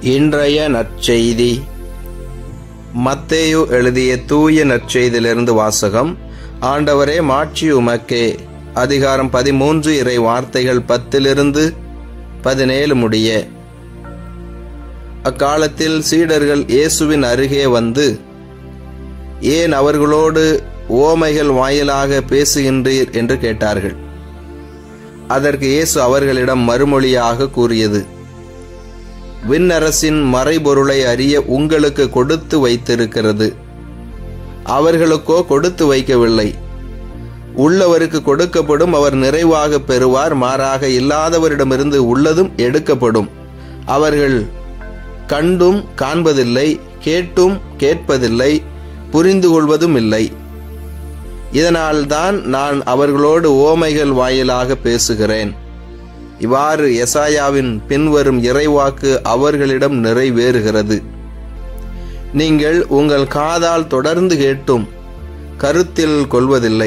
இன்றைய நற்செய்தி மத்தேயு எழுதிய தூய நற்செய்தியிலிருந்து வாசகம் ஆண்டவரே மாட்சி உமக்கே அதிகாரம் பதிமூன்று இறை வார்த்தைகள் பத்திலிருந்து பதினேழு முடிய அக்காலத்தில் சீடர்கள் இயேசுவின் அருகே வந்து ஏன் அவர்களோடு ஓமைகள் வாயிலாக பேசுகின்றீர் என்று கேட்டார்கள் அதற்கு இயேசு அவர்களிடம் மறுமொழியாக கூறியது விண்ணரசின் மறைபொருளை அறிய உங்களுக்கு கொடுத்து வைத்திருக்கிறது அவர்களுக்கோ கொடுத்து வைக்கவில்லை உள்ளவருக்கு கொடுக்கப்படும் அவர் நிறைவாக பெறுவார் மாறாக இல்லாதவரிடமிருந்து உள்ளதும் எடுக்கப்படும் அவர்கள் கண்டும் காண்பதில்லை கேட்டும் கேட்பதில்லை புரிந்து கொள்வதும் இல்லை இதனால்தான் நான் அவர்களோடு ஓமைகள் வாயிலாக பேசுகிறேன் இவ்வாறு எசாயாவின் பின்வரும் இறைவாக்கு அவர்களிடம் நிறைவேறுகிறது நீங்கள் உங்கள் காதால் தொடர்ந்து கேட்டும் கருத்தில் கொள்வதில்லை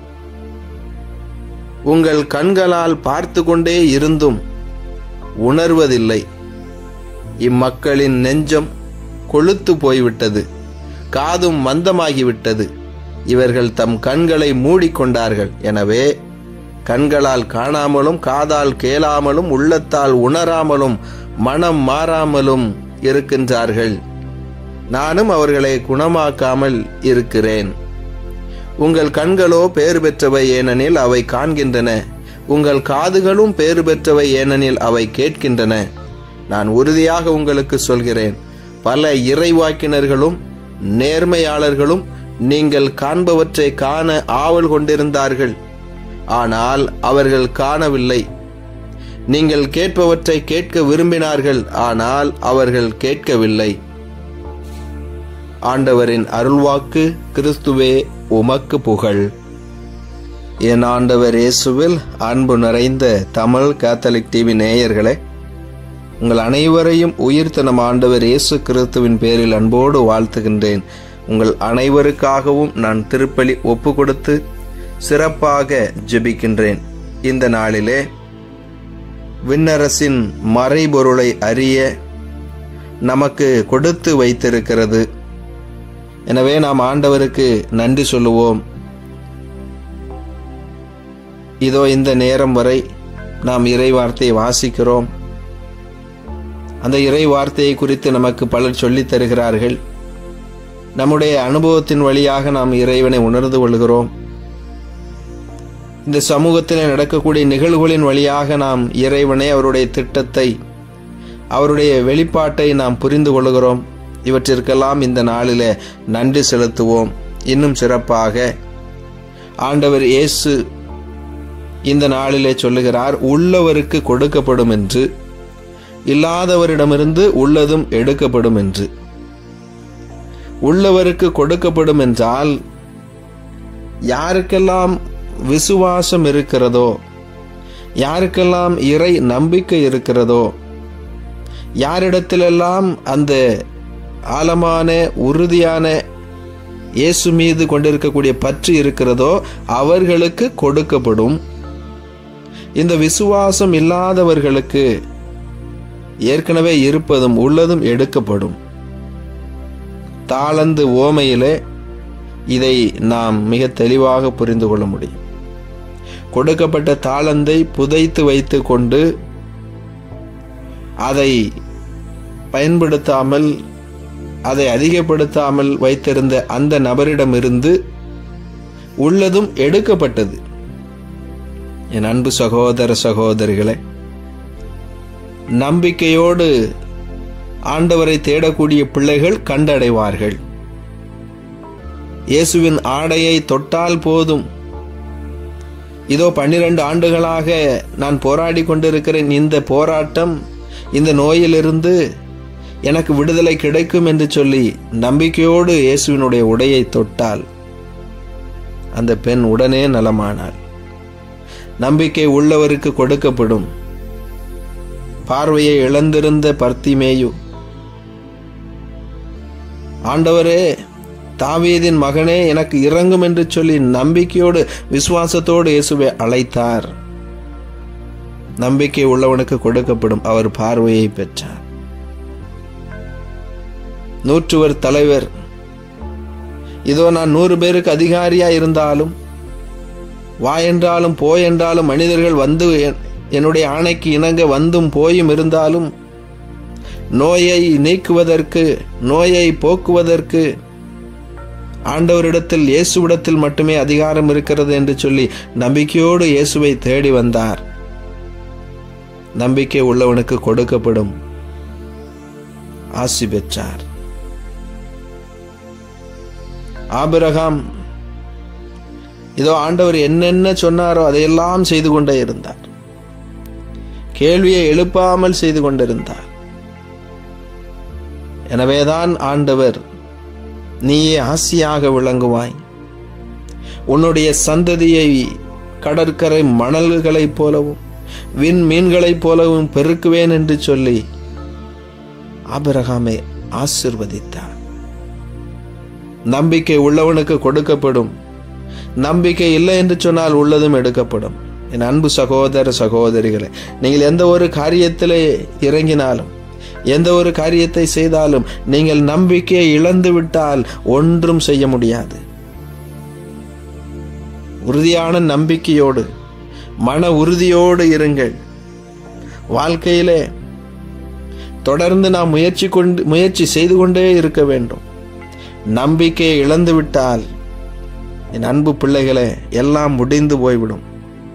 உங்கள் கண்களால் பார்த்து கொண்டே இருந்தும் உணர்வதில்லை இம்மக்களின் நெஞ்சம் கொழுத்து போய்விட்டது காதும் மந்தமாகிவிட்டது இவர்கள் தம் கண்களை மூடிக்கொண்டார்கள் எனவே கண்களால் காணாமலும் காதால் கேளாமலும் உள்ளத்தால் உணராமலும் மனம் மாறாமலும் இருக்கின்றார்கள் நானும் அவர்களை குணமாக்காமல் இருக்கிறேன் உங்கள் கண்களோ பேறு பெற்றவை ஏனெனில் அவை காண்கின்றன உங்கள் காதுகளும் பேறு பெற்றவை ஏனெனில் அவை கேட்கின்றன நான் உறுதியாக உங்களுக்கு சொல்கிறேன் பல இறைவாக்கினர்களும் நேர்மையாளர்களும் நீங்கள் காண்பவற்றை காண ஆவல் கொண்டிருந்தார்கள் ஆனால் அவர்கள் காணவில்லை நீங்கள் கேட்பவற்றை கேட்க விரும்பினார்கள் ஆனால் அவர்கள் கேட்கவில்லை ஆண்டவரின் அருள்வாக்கு கிறிஸ்துவே உமக்கு புகழ் என் ஆண்டவர் இயேசுவில் அன்பு நிறைந்த தமிழ் கேத்தலிக் டிவி நேயர்களே உங்கள் அனைவரையும் உயிர்த்த நம் ஆண்டவர் இயேசு கிறிஸ்துவின் பேரில் அன்போடு வாழ்த்துகின்றேன் உங்கள் அனைவருக்காகவும் நான் திருப்பலி ஒப்பு கொடுத்து சிறப்பாக ஜெபிக்கின்றேன் இந்த நாளிலே விண்ணரசின் மறைபொருளை அறிய நமக்கு கொடுத்து வைத்திருக்கிறது எனவே நாம் ஆண்டவருக்கு நன்றி சொல்லுவோம் இதோ இந்த நேரம் வரை நாம் இறை வார்த்தையை வாசிக்கிறோம் அந்த இறை வார்த்தையை குறித்து நமக்கு பலர் சொல்லித் தருகிறார்கள் நம்முடைய அனுபவத்தின் வழியாக நாம் இறைவனை உணர்ந்து கொள்கிறோம் இந்த சமூகத்தில் நடக்கக்கூடிய நிகழ்வுகளின் வழியாக நாம் இறைவனை அவருடைய திட்டத்தை அவருடைய வெளிப்பாட்டை நாம் புரிந்து கொள்கிறோம் இவற்றிற்கெல்லாம் இந்த நாளில் நன்றி செலுத்துவோம் இன்னும் சிறப்பாக ஆண்டவர் இயேசு இந்த நாளிலே சொல்லுகிறார் உள்ளவருக்கு கொடுக்கப்படும் என்று இல்லாதவரிடமிருந்து உள்ளதும் எடுக்கப்படும் என்று உள்ளவருக்கு கொடுக்கப்படும் என்றால் யாருக்கெல்லாம் விசுவாசம் இருக்கிறதோ யாருக்கெல்லாம் இறை நம்பிக்கை இருக்கிறதோ யாரிடத்திலெல்லாம் அந்த ஆழமான உறுதியான இயேசு மீது கொண்டிருக்கக்கூடிய பற்று இருக்கிறதோ அவர்களுக்கு கொடுக்கப்படும் இந்த விசுவாசம் இல்லாதவர்களுக்கு ஏற்கனவே இருப்பதும் உள்ளதும் எடுக்கப்படும் தாளந்து ஓமையிலே இதை நாம் மிக தெளிவாக புரிந்து கொள்ள முடியும் கொடுக்கப்பட்ட தாளந்தை புதைத்து வைத்து கொண்டு அதை பயன்படுத்தாமல் அதை அதிகப்படுத்தாமல் வைத்திருந்த அந்த நபரிடமிருந்து உள்ளதும் எடுக்கப்பட்டது என் அன்பு சகோதர சகோதரிகளே நம்பிக்கையோடு ஆண்டவரை தேடக்கூடிய பிள்ளைகள் கண்டடைவார்கள் இயேசுவின் ஆடையை தொட்டால் போதும் இதோ பன்னிரண்டு ஆண்டுகளாக நான் போராடி கொண்டிருக்கிறேன் இந்த போராட்டம் இந்த நோயிலிருந்து எனக்கு விடுதலை கிடைக்கும் என்று சொல்லி நம்பிக்கையோடு இயேசுவினுடைய உடையை தொட்டால் அந்த பெண் உடனே நலமானாள் நம்பிக்கை உள்ளவருக்கு கொடுக்கப்படும் பார்வையை இழந்திருந்த பர்த்திமேயு ஆண்டவரே தாவீதின் மகனே எனக்கு இறங்கும் என்று சொல்லி நம்பிக்கையோடு விசுவாசத்தோடு இயேசுவை அழைத்தார் நம்பிக்கை உள்ளவனுக்கு கொடுக்கப்படும் அவர் பார்வையை பெற்றார் நூற்றுவர் தலைவர் இதோ நான் நூறு பேருக்கு அதிகாரியா இருந்தாலும் வா என்றாலும் போ என்றாலும் மனிதர்கள் வந்து என்- என்னுடைய ஆணைக்கு இணங்க வந்தும் போயும் இருந்தாலும் நோயை நீக்குவதற்கு நோயை போக்குவதற்கு ஆண்டவரிடத்தில் இயேசுவிடத்தில் மட்டுமே அதிகாரம் இருக்கிறது என்று சொல்லி நம்பிக்கையோடு இயேசுவை தேடி வந்தார் நம்பிக்கை உள்ளவனுக்கு கொடுக்கப்படும் ஆசி பெற்றார் ஆபிரகாம் இதோ ஆண்டவர் என்னென்ன சொன்னாரோ அதையெல்லாம் செய்து கொண்டே இருந்தார் கேள்வியை எழுப்பாமல் செய்து கொண்டிருந்தார் எனவேதான் ஆண்டவர் நீயே ஆசியாக விளங்குவாய் உன்னுடைய சந்ததியை கடற்கரை மணல்களைப் போலவும் விண் மீன்களைப் போலவும் பெருக்குவேன் என்று சொல்லி ஆபிரகாமை ஆசிர்வதித்தார் நம்பிக்கை உள்ளவனுக்கு கொடுக்கப்படும் நம்பிக்கை இல்லை என்று சொன்னால் உள்ளதும் எடுக்கப்படும் என் அன்பு சகோதர சகோதரிகளே நீங்கள் எந்த ஒரு காரியத்திலே இறங்கினாலும் எந்த ஒரு காரியத்தை செய்தாலும் நீங்கள் நம்பிக்கையை இழந்து விட்டால் ஒன்றும் செய்ய முடியாது உறுதியான நம்பிக்கையோடு மன உறுதியோடு இருங்கள் வாழ்க்கையிலே தொடர்ந்து நாம் முயற்சி கொண்டு முயற்சி செய்து கொண்டே இருக்க வேண்டும் நம்பிக்கையை இழந்து விட்டால் என் அன்பு பிள்ளைகளே எல்லாம் முடிந்து போய்விடும்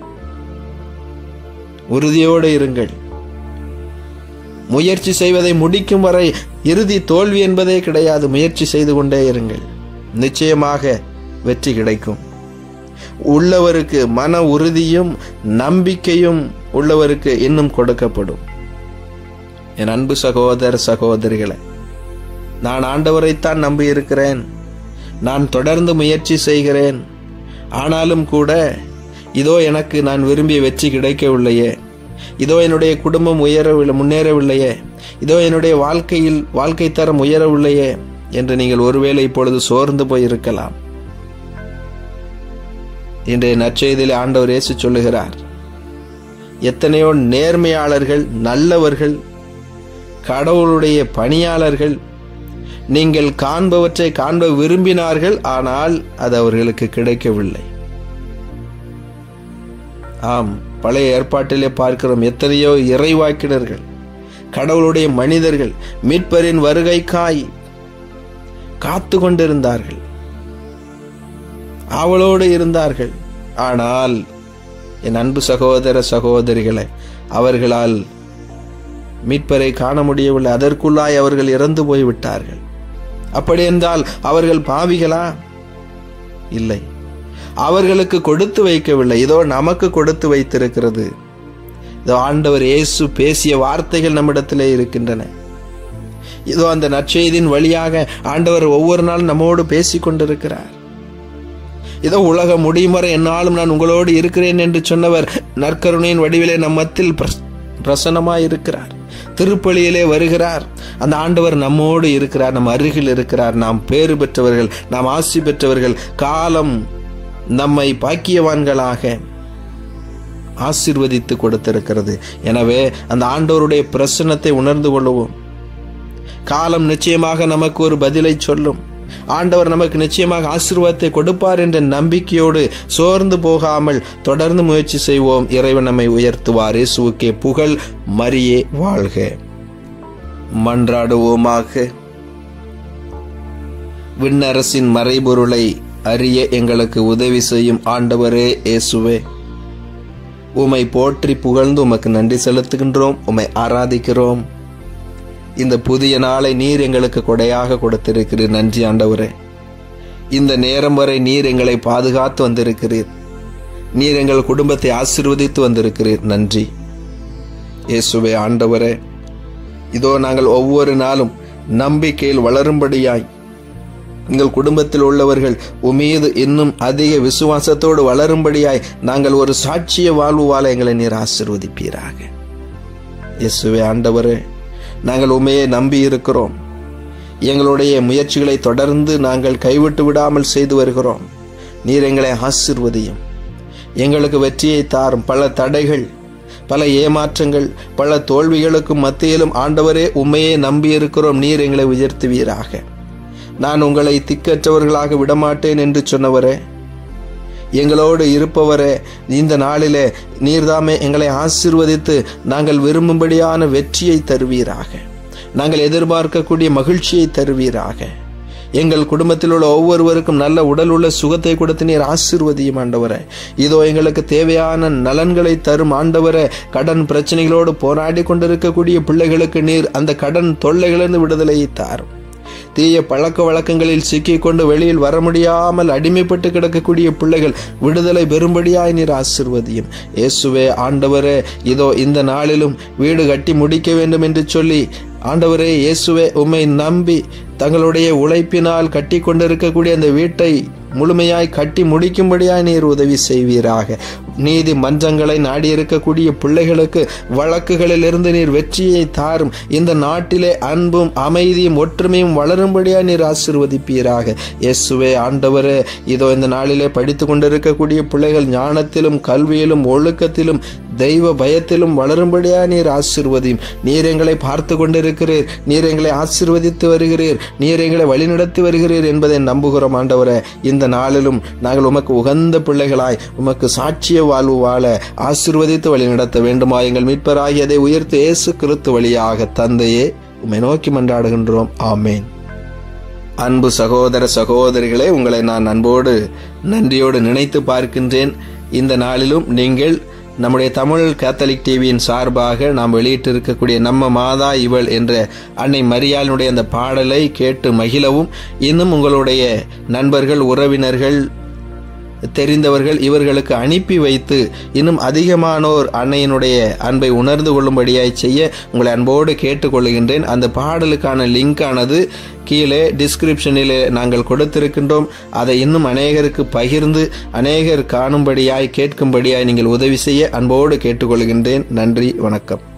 உறுதியோடு இருங்கள் முயற்சி செய்வதை முடிக்கும் வரை இறுதி தோல்வி என்பதே கிடையாது முயற்சி செய்து கொண்டே இருங்கள் நிச்சயமாக வெற்றி கிடைக்கும் உள்ளவருக்கு மன உறுதியும் நம்பிக்கையும் உள்ளவருக்கு இன்னும் கொடுக்கப்படும் என் அன்பு சகோதர சகோதரிகளே நான் ஆண்டவரைத்தான் நம்பி இருக்கிறேன் நான் தொடர்ந்து முயற்சி செய்கிறேன் ஆனாலும் கூட இதோ எனக்கு நான் விரும்பிய வெற்றி கிடைக்கவில்லையே இதோ என்னுடைய குடும்பம் உயரவில்லை முன்னேறவில்லையே இதோ என்னுடைய வாழ்க்கையில் வாழ்க்கை தரம் உயரவில்லையே என்று நீங்கள் ஒருவேளை இப்பொழுது சோர்ந்து போய் இருக்கலாம் இன்றைய நற்செய்தியிலே ஆண்டவர் இயேசு சொல்லுகிறார் எத்தனையோ நேர்மையாளர்கள் நல்லவர்கள் கடவுளுடைய பணியாளர்கள் நீங்கள் காண்பவற்றை காண்ப விரும்பினார்கள் ஆனால் அது அவர்களுக்கு கிடைக்கவில்லை ஆம் பழைய ஏற்பாட்டிலே பார்க்கிறோம் எத்தனையோ இறைவாக்கினர்கள் கடவுளுடைய மனிதர்கள் மீட்பரின் வருகைக்காய் காத்து கொண்டிருந்தார்கள் அவளோடு இருந்தார்கள் ஆனால் என் அன்பு சகோதர சகோதரிகளை அவர்களால் மீட்பரை காண முடியவில்லை அதற்குள்ளாய் அவர்கள் இறந்து போய்விட்டார்கள் அப்படி என்றால் அவர்கள் பாவிகளா இல்லை அவர்களுக்கு கொடுத்து வைக்கவில்லை இதோ நமக்கு கொடுத்து வைத்திருக்கிறது இதோ ஆண்டவர் இயேசு பேசிய வார்த்தைகள் நம்மிடத்திலே இருக்கின்றன இதோ அந்த நற்செய்தியின் வழியாக ஆண்டவர் ஒவ்வொரு நாளும் நம்மோடு பேசிக் கொண்டிருக்கிறார் இதோ உலகம் முடியும் வரை என்னாலும் நான் உங்களோடு இருக்கிறேன் என்று சொன்னவர் நற்கருணையின் வடிவிலே நம்மத்தில் பிரசன்னமாய் இருக்கிறார் திருப்பலியிலே வருகிறார் அந்த ஆண்டவர் நம்மோடு இருக்கிறார் நம் அருகில் இருக்கிறார் நாம் பேறு பெற்றவர்கள் நாம் ஆசி பெற்றவர்கள் காலம் நம்மை பாக்கியவான்களாக ஆசிர்வதித்து கொடுத்திருக்கிறது எனவே அந்த ஆண்டவருடைய பிரசன்னத்தை உணர்ந்து கொள்ளுவோம் காலம் நிச்சயமாக நமக்கு ஒரு பதிலை சொல்லும் ஆண்டவர் நமக்கு நிச்சயமாக ஆசீர்வாதத்தை கொடுப்பார் என்ற நம்பிக்கையோடு சோர்ந்து போகாமல் தொடர்ந்து முயற்சி செய்வோம் இறைவன் நம்மை உயர்த்துவார் இயேசுவுக்கே புகழ் மரியே வாழ்க மன்றாடுவோமாக விண்ணரசின் மறைபொருளை அறிய எங்களுக்கு உதவி செய்யும் ஆண்டவரே இயேசுவே உமை போற்றி புகழ்ந்து உமக்கு நன்றி செலுத்துகின்றோம் உமை ஆராதிக்கிறோம் இந்த புதிய நாளை நீர் எங்களுக்கு கொடையாக கொடுத்திருக்கிறீர் நன்றி ஆண்டவரே இந்த நேரம் வரை நீர் எங்களை பாதுகாத்து வந்திருக்கிறீர் நீர் எங்கள் குடும்பத்தை ஆசிர்வதித்து வந்திருக்கிறீர் நன்றி இயேசுவே ஆண்டவரே இதோ நாங்கள் ஒவ்வொரு நாளும் நம்பிக்கையில் வளரும்படியாய் எங்கள் குடும்பத்தில் உள்ளவர்கள் உமீது இன்னும் அதிக விசுவாசத்தோடு வளரும்படியாய் நாங்கள் ஒரு சாட்சிய வாழ்வு வாழ எங்களை நீர் ஆசிர்வதிப்பீராக இயேசுவே ஆண்டவரே நாங்கள் உண்மையை நம்பி இருக்கிறோம் எங்களுடைய முயற்சிகளை தொடர்ந்து நாங்கள் கைவிட்டு விடாமல் செய்து வருகிறோம் நீர் எங்களை ஆசிர்வதியும் எங்களுக்கு வெற்றியை தாரும் பல தடைகள் பல ஏமாற்றங்கள் பல தோல்விகளுக்கு மத்தியிலும் ஆண்டவரே உண்மையே நம்பியிருக்கிறோம் நீர் எங்களை உயர்த்துவீராக நான் உங்களை திக்கற்றவர்களாக விடமாட்டேன் என்று சொன்னவரே எங்களோடு இருப்பவரே இந்த நாளிலே நீர்தாமே எங்களை ஆசிர்வதித்து நாங்கள் விரும்பும்படியான வெற்றியை தருவீராக நாங்கள் எதிர்பார்க்கக்கூடிய மகிழ்ச்சியை தருவீராக எங்கள் குடும்பத்தில் உள்ள ஒவ்வொருவருக்கும் நல்ல உடல் உள்ள சுகத்தை கொடுத்து நீர் ஆசிர்வதியும் ஆண்டவரே இதோ எங்களுக்கு தேவையான நலன்களை தரும் ஆண்டவரே கடன் பிரச்சனைகளோடு போராடி கொண்டிருக்கக்கூடிய பிள்ளைகளுக்கு நீர் அந்த கடன் தொல்லைகளிலிருந்து விடுதலையை தாரும் தீய பழக்க வழக்கங்களில் சிக்கிக்கொண்டு வெளியில் வர முடியாமல் அடிமைப்பட்டு கிடக்கக்கூடிய பிள்ளைகள் விடுதலை பெறும்படியாய் நீர் ஆசிர்வதியும் இயேசுவே ஆண்டவரே இதோ இந்த நாளிலும் வீடு கட்டி முடிக்க வேண்டும் என்று சொல்லி ஆண்டவரே இயேசுவே உம்மை நம்பி தங்களுடைய உழைப்பினால் கட்டி கொண்டிருக்கக்கூடிய அந்த வீட்டை முழுமையாய் கட்டி முடிக்கும்படியாய் நீர் உதவி செய்வீராக நீதி மன்றங்களை நாடியிருக்கக்கூடிய பிள்ளைகளுக்கு வழக்குகளில் இருந்து நீர் வெற்றியை தாரும் இந்த நாட்டிலே அன்பும் அமைதியும் ஒற்றுமையும் வளரும்படியாய் நீர் ஆசிர்வதிப்பீராக இயேசுவே ஆண்டவரே இதோ இந்த நாளிலே படித்து கொண்டிருக்கக்கூடிய பிள்ளைகள் ஞானத்திலும் கல்வியிலும் ஒழுக்கத்திலும் தெய்வ பயத்திலும் வளரும்படியா நீர் ஆசிர்வதியும் நீர் எங்களை பார்த்து கொண்டிருக்கிறீர் நீர் எங்களை ஆசிர்வதித்து வருகிறீர் நீர் எங்களை வழிநடத்தி வருகிறீர் என்பதை நம்புகிறோம் ஆண்டவரே இந்த நாளிலும் நாங்கள் உமக்கு உகந்த பிள்ளைகளாய் உமக்கு சாட்சிய வாழ்வு வாழ ஆசிர்வதித்து வழிநடத்த வேண்டுமா எங்கள் மீட்பராகியதை உயர்த்து இயேசு கிறிஸ்து வழியாக தந்தையே உம்மை நோக்கி மன்றாடுகின்றோம் ஆமேன் அன்பு சகோதர சகோதரிகளே உங்களை நான் அன்போடு நன்றியோடு நினைத்து பார்க்கின்றேன் இந்த நாளிலும் நீங்கள் நம்முடைய தமிழ் கேத்தலிக் டிவியின் சார்பாக நாம் வெளியிட்டிருக்கக்கூடிய நம்ம மாதா இவள் என்ற அன்னை மரியாளினுடைய அந்த பாடலை கேட்டு மகிழவும் இன்னும் உங்களுடைய நண்பர்கள் உறவினர்கள் தெரிந்தவர்கள் இவர்களுக்கு அனுப்பி வைத்து இன்னும் அதிகமானோர் அன்னையினுடைய அன்பை உணர்ந்து கொள்ளும்படியாய் செய்ய உங்களை அன்போடு கேட்டுக்கொள்கின்றேன் அந்த பாடலுக்கான லிங்க் ஆனது கீழே டிஸ்கிரிப்ஷனிலே நாங்கள் கொடுத்திருக்கின்றோம் அதை இன்னும் அநேகருக்கு பகிர்ந்து அநேகர் காணும்படியாய் கேட்கும்படியாய் நீங்கள் உதவி செய்ய அன்போடு கேட்டுக்கொள்கின்றேன் நன்றி வணக்கம்